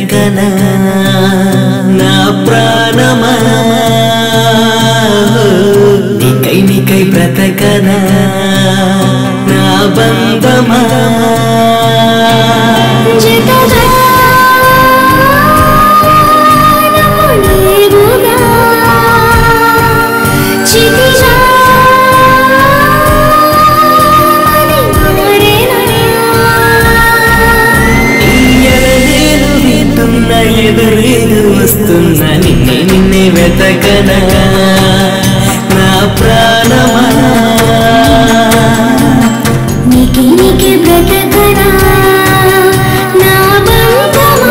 బ్రతకనా నా ప్రాణమా నీకై నీకై బ్రతకనా నా బంధమా జతగా నమునేవుగా చితిగా మది మారేనా నేను వింటున్న ఎదురేదు వస్తున్న నిన్నే నిన్నే వెతకనా నా ప్రాణమా నీకే నీకే బ్రతకనా నా బంధమా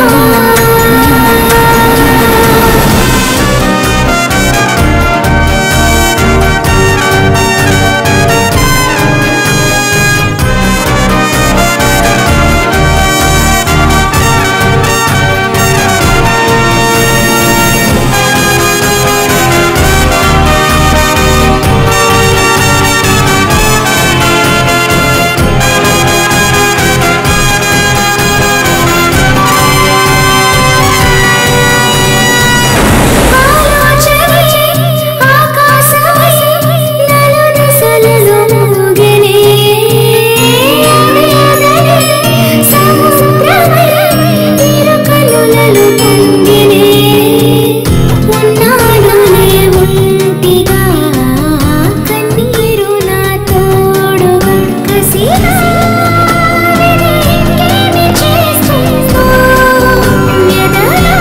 ఆలోచనే ఆకాశమై నలుదిశలలో మోగెనే సముద్రమై ఇరు కనులలో పొంగెనే ఉన్నానులే ఒంటిగా కన్నీరు నా తోడుగా కసిగా ఇంకేమి చేస్తుందో ఎదలా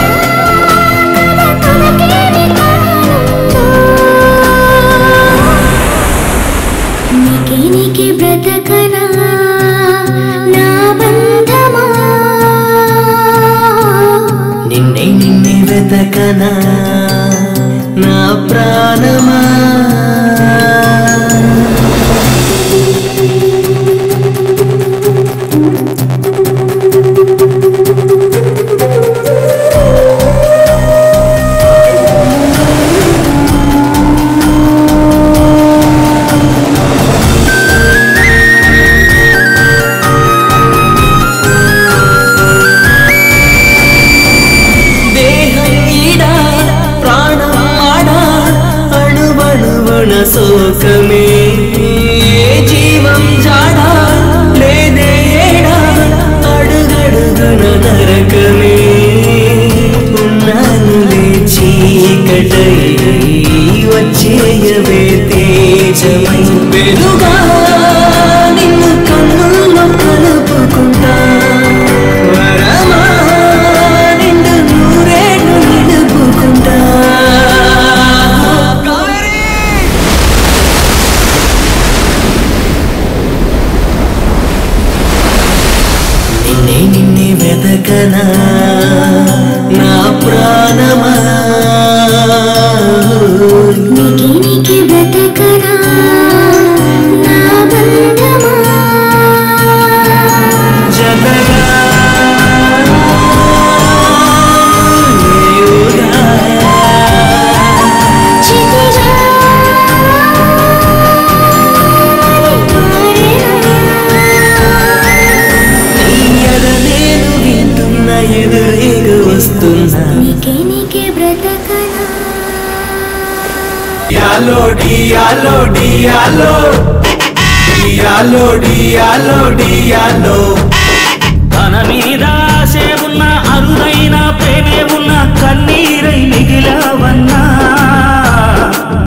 నీకే నీకే బ్రతకనా నా బంధమా నిన్నే నిన్నే వెతకనా నా ప్రాణమా దేహం ఈడా ప్రాణం ఆడా అణువణువణ శోకమే జీవం జాడా లేదే ఏడా అడుగడుగున నరకమే ఉన్నానులే చీకటై వచ్చేయవే తేజమై వెలుగా నిన్ను కన్నుల్లో కలుపుకుంటా వరమా నిండు నూరేళ్ళు నిలుపుకుంటా నిన్నే నిన్నే వెతకనా నా ప్రాణమా నీకే నీకే బ్రతకనా నా బంధమా జతగా నీవుగా చితిగా నీయద నేను వింటున్న ఎదురేగు వస్తున్నా నీకే నీకే బ్రతకనా డియాలో డియాలో డియాలో డియాలో డియాలో డియాలో